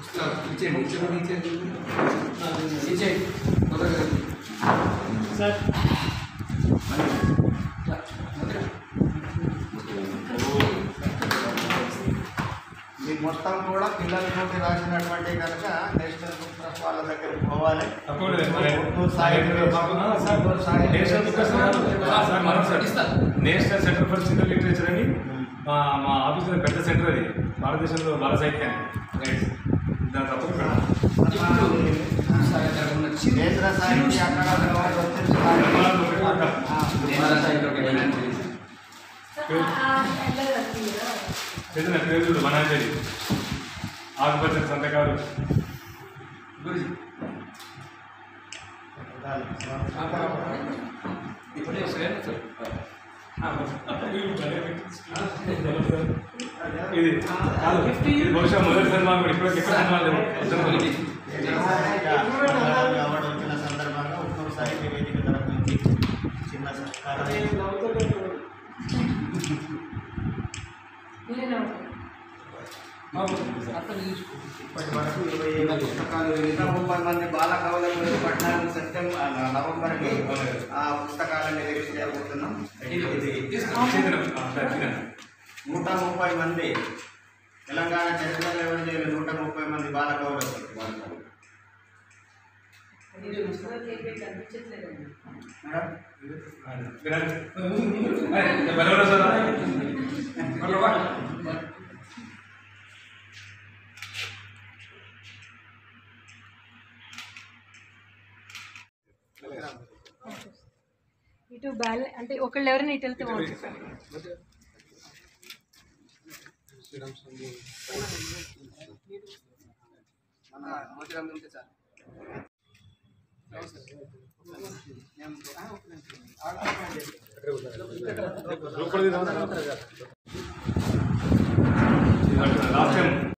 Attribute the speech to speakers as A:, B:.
A: ఇచ్చేయండి ఇచ్చేయండి ఇచ్చేయండి ఇచ్చేయండి మొదలుగా
B: సార్
C: ఈ మొత్తం కూడా పిల్లల నుండి రాసినటువంటి కనుక నేషనల్ బుక్ ట్రస్ట్ వాళ్ళ దగ్గరికి పోవాలి Guntur Sai Guntur Sai
D: national book sir sir మనం sir national centre for children literature అని మా మా ఆఫీస్లో పెద్ద సెంటర్ అది భారతదేశంలో బాల సాహిత్యాన్ని దాని తప్పకుండా
C: కేంద్ర సాహిత్య అకాడమీ వాళ్ళు వచ్చేసి
D: చేసిన పేరు మనాంజలి ఆకుపచ్చని సంతకాలు
A: గురుజీ ఇప్పుడే సార్
D: ఇది కాదు ఇది బహుశా మొదటి సన్మానం కూడా ఇప్పుడు ఎక్కడ సన్మానం లేవు ఉత్తమ
C: అవార్డు వచ్చిన సందర్భంగా ఉత్తమ సాహిత్య వేదిక తరఫు నుంచి చిన్న సత్కారం ఇప్పటి వరకు ఇరవై ఐదు పుస్తకాలు ఇంకా ముప్పై మంది బాల కవులకు పద్నాలుగు సెప్టెంబర్ నవంబర్కి ఆ పుస్తకాలను రిలీజ్ చేయబోతున్నాం ఇది నూట ముప్పై మంది తెలంగాణ చరిత్రలో ఎవరు చేయలేదు నూట ముప్పై మంది బాల కవులకు మేడం
E: ఇటు బ్యాలె అంటే ఒకళ్ళు ఎవరైనా ఇటు వెళ్తే బాగుంటుంది
A: మన మోతిరామ్ ఉంటే సార్
D: లాస్ట్ టైం